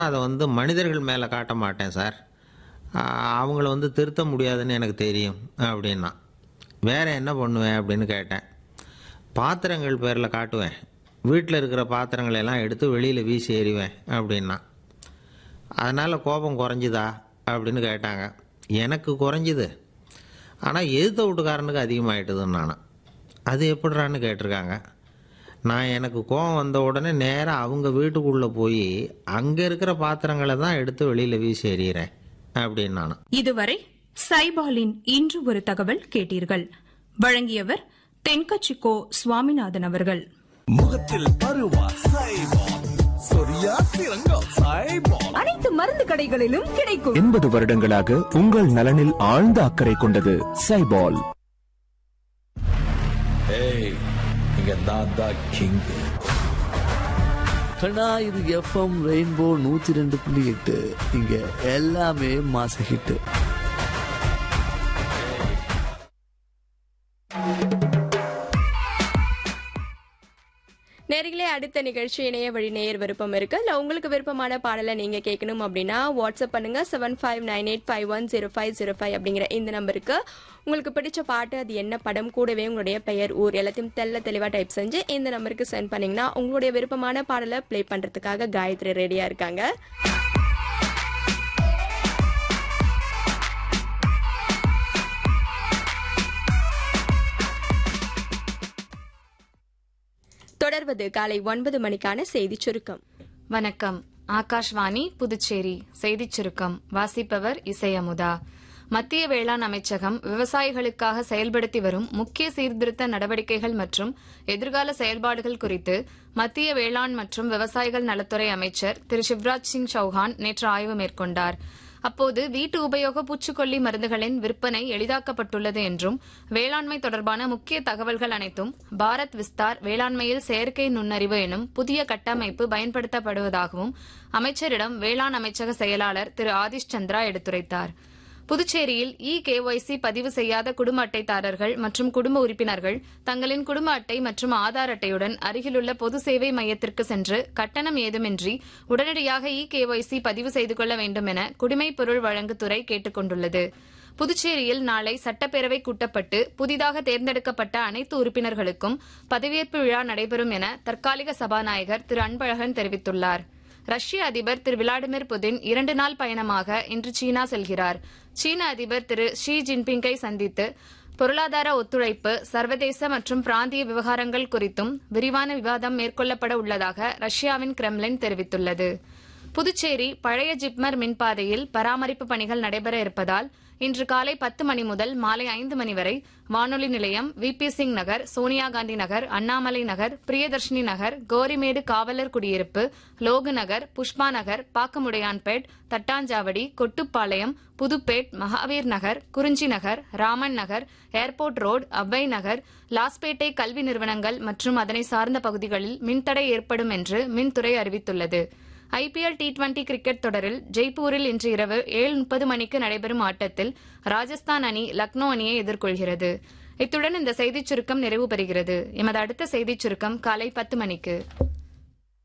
அதை வந்து மனிதர்கள் மேலே காட்ட மாட்டேன் சார் ஆ, அவங்கள வந்து திருத்த முடியாதுன்னு எனக்கு தெரியும் அப்படின்னா வேற என்ன பண்ணுவேன் அப்படின்னு கேட்டேன் பாத்திரங்கள் பேரில் காட்டுவேன் வீட்டில் இருக்கிற பாத்திரங்களை எல்லாம் எடுத்து வெளியில் வீசி எறிவேன் அப்படின்னா அதனால் கோபம் குறைஞ்சுதா அப்படின்னு கேட்டாங்க எனக்கு குறைஞ்சுது ஆனால் எதிர்த்த வீட்டுக்காரனுக்கு அதிகமாயிட்டுதுன்னு நான் அது எப்படிறான்னு கேட்டிருக்காங்க நான் எனக்கு கோபம் வந்த உடனே நேராக அவங்க வீட்டுக்குள்ளே போய் அங்கே இருக்கிற பாத்திரங்களை தான் எடுத்து வெளியில் வீசி எறிகிறேன் அப்படின்னு நான் இதுவரை சைபாலின் இன்று ஒரு தகவல் கேட்டீர்கள் வழங்கியவர் தென்கச்சிக்கோ சுவாமிநாதன் அவர்கள் முகத்தில் பருவா சைபால் சொரியா சிறங்கம் சைபால் அனைத்து மருந்து கடைகளிலும் கிடைக்கும் எண்பது வருடங்களாக உங்கள் நலனில் ஆழ்ந்த அக்கறை கொண்டது சைபால் ஏய் இங்க நான் தான் கிங் கண்ணா இது எஃப்எம் ரெயின்போ நூத்தி ரெண்டு புள்ளி எட்டு இங்க எல்லாமே மாச ஹிட் நேர்களே அடுத்த நிகழ்ச்சி இணைய வழி நேயர் விருப்பம் இருக்கு இல்ல உங்களுக்கு விருப்பமான பாடலை நீங்க கேட்கணும் அப்படின்னா வாட்ஸ்அப் பண்ணுங்க seven five nine eight five one zero five zero five அப்படிங்கிற இந்த நம்பருக்கு உங்களுக்கு பிடிச்ச பாட்டு அது என்ன படம் கூடவே உங்களுடைய பெயர் ஊர் எல்லாத்தையும் தெல்ல தெளிவா டைப் செஞ்சு இந்த நம்பருக்கு சென்ட் பண்ணீங்கன்னா உங்களுடைய விருப்பமான பாடலை ப்ளே பண்றதுக்காக காயத்ரி ரெடியா இருக்காங்க தொடர்வது காலை ஒன்பது மணிக்கான செய்திச் சுருக்கம் வணக்கம் ஆகாஷ்வாணி புதுச்சேரி செய்திச் சுருக்கம் வாசிப்பவர் இசையமுதா மத்திய வேளாண் அமைச்சகம் விவசாயிகளுக்காக செயல்படுத்தி வரும் முக்கிய சீர்திருத்த நடவடிக்கைகள் மற்றும் எதிர்கால செயல்பாடுகள் குறித்து மத்திய வேளாண் மற்றும் விவசாயிகள் நலத்துறை அமைச்சர் திரு சிவராஜ் சிங் சௌஹான் நேற்று ஆய்வு மேற்கொண்டார் அப்போது வீட்டு உபயோக பூச்சிக்கொல்லி மருந்துகளின் விற்பனை எளிதாக்கப்பட்டுள்ளது என்றும் வேளாண்மை தொடர்பான முக்கிய தகவல்கள் அனைத்தும் பாரத் விஸ்தார் வேளாண்மையில் செயற்கை நுண்ணறிவு எனும் புதிய கட்டமைப்பு பயன்படுத்தப்படுவதாகவும் அமைச்சரிடம் வேளாண் அமைச்சக செயலாளர் திரு ஆதிஷ் சந்திரா எடுத்துரைத்தார் புதுச்சேரியில் இ கேஒய்சி பதிவு செய்யாத குடும்ப அட்டைதாரர்கள் மற்றும் குடும்ப உறுப்பினர்கள் தங்களின் குடும்ப அட்டை மற்றும் ஆதார் அட்டையுடன் அருகிலுள்ள பொது சேவை மையத்திற்கு சென்று கட்டணம் ஏதுமின்றி உடனடியாக இ கேஒய்சி பதிவு செய்து கொள்ள வேண்டும் என குடிமைப் பொருள் வழங்குத்துறை கேட்டுக் கொண்டுள்ளது புதுச்சேரியில் நாளை சட்டப்பேரவை கூட்டப்பட்டு புதிதாக தேர்ந்தெடுக்கப்பட்ட அனைத்து உறுப்பினர்களுக்கும் பதவியேற்பு விழா நடைபெறும் என தற்காலிக சபாநாயகர் திரு அன்பழகன் தெரிவித்துள்ளார் ரஷ்ய அதிபர் திரு விளாடிமிர் புதின் இரண்டு நாள் பயணமாக இன்று சீனா செல்கிறார் சீன அதிபர் திரு ஷி ஜின்பிங்கை சந்தித்து பொருளாதார ஒத்துழைப்பு சர்வதேச மற்றும் பிராந்திய விவகாரங்கள் குறித்தும் விரிவான விவாதம் மேற்கொள்ளப்பட உள்ளதாக ரஷ்யாவின் கிரெம்லின் தெரிவித்துள்ளது புதுச்சேரி பழைய ஜிப்மர் மின்பாதையில் பராமரிப்பு பணிகள் நடைபெற இருப்பதால் இன்று காலை பத்து மணி முதல் மாலை ஐந்து மணி வரை வானொலி நிலையம் விபி சிங் நகர் சோனியா காந்தி நகர் அண்ணாமலை நகர் பிரியதர்ஷினி நகர் கோரிமேடு காவலர் குடியிருப்பு லோகு நகர் புஷ்பா நகர் பாக்கமுடையான்பேட் தட்டாஞ்சாவடி கொட்டுப்பாளையம் புதுப்பேட் மகாவீர் நகர் குறிஞ்சி நகர் ராமன் நகர் ஏர்போர்ட் ரோடு அவ்வை நகர் லாஸ்பேட்டை கல்வி நிறுவனங்கள் மற்றும் அதனை சார்ந்த பகுதிகளில் மின்தடை ஏற்படும் என்று மின்துறை அறிவித்துள்ளது ஐபிஎல் டி டுவெண்டி கிரிக்கெட் தொடரில் ஜெய்ப்பூரில் இன்று இரவு ஏழு முப்பது மணிக்கு நடைபெறும் ஆட்டத்தில் ராஜஸ்தான் அணி லக்னோ அணியை எதிர்கொள்கிறது இத்துடன் இந்த செய்திச் சுருக்கம் நிறைவு பெறுகிறது எமது அடுத்த செய்திச் சுருக்கம் காலை பத்து மணிக்கு